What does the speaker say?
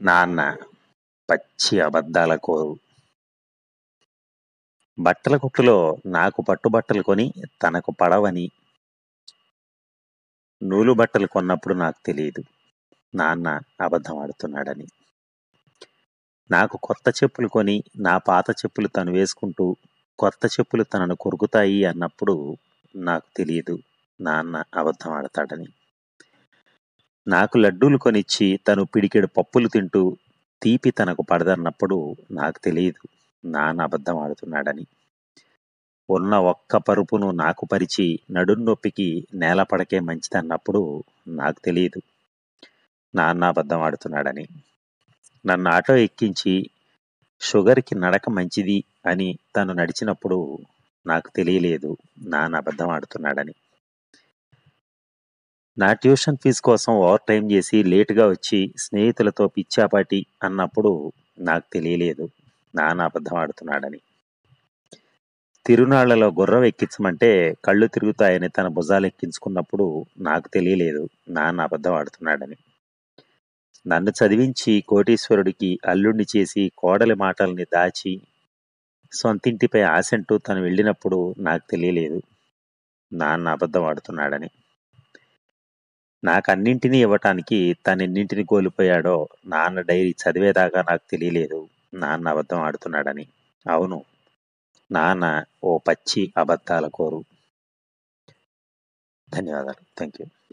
నాన్న పచ్చి అబద్ధాల కోరు బట్టల కొట్టులో నాకు పట్టుబట్టలు కొని తనకు పడవని నూలు బట్టలు కొన్నప్పుడు నాకు తెలియదు నాన్న అబద్ధం ఆడుతున్నాడని నాకు కొత్త చెప్పులు కొని నా పాత చెప్పులు తను వేసుకుంటూ కొత్త చెప్పులు తనను కొరుకుతాయి అన్నప్పుడు నాకు తెలియదు నాన్న అబద్ధం ఆడతాడని నాకు లడ్డూలు కొనిచ్చి తను పిడికెడు పప్పులు తింటూ తీపి తనకు పడదన్నప్పుడు నాకు తెలియదు నాన్న అబద్ధం ఆడుతున్నాడని ఉన్న ఒక్క పరుపును నాకు పరిచి నడున్నొప్పికి నేల పడకే మంచిదన్నప్పుడు నాకు తెలియదు నాన్న అబద్ధం ఆడుతున్నాడని నన్ను ఆటో ఎక్కించి షుగర్కి నడక మంచిది అని తను నడిచినప్పుడు నాకు తెలియలేదు నాన్న అబద్ధం ఆడుతున్నాడని నా ట్యూషన్ ఫీజు కోసం ఓవర్ టైం చేసి లేటుగా వచ్చి స్నేహితులతో పిచ్చాపాటి అన్నప్పుడు నాకు తెలియలేదు నాన్న అబద్ధం ఆడుతున్నాడని తిరునాళ్లలో గుర్రం ఎక్కించమంటే కళ్ళు తిరుగుతాయని తన భుజాలు ఎక్కించుకున్నప్పుడు నాకు తెలియలేదు నాన్న అబద్ధం ఆడుతున్నాడని నన్ను చదివించి కోటీశ్వరుడికి అల్లుణ్ణి చేసి కోడలి మాటల్ని దాచి సొంతింటిపై ఆశంటూ తను వెళ్ళినప్పుడు నాకు తెలియలేదు నాన్న అబద్ధం ఆడుతున్నాడని నాకు అన్నింటినీ ఇవ్వటానికి తనెన్నింటిని కోల్పోయాడో నాన్న డైరీ చదివేదాకా నాకు తెలియలేదు నాన్న అబద్ధం ఆడుతున్నాడని అవును నాన్న ఓ పచ్చి అబద్ధాల కోరు ధన్యవాదాలు థ్యాంక్ యూ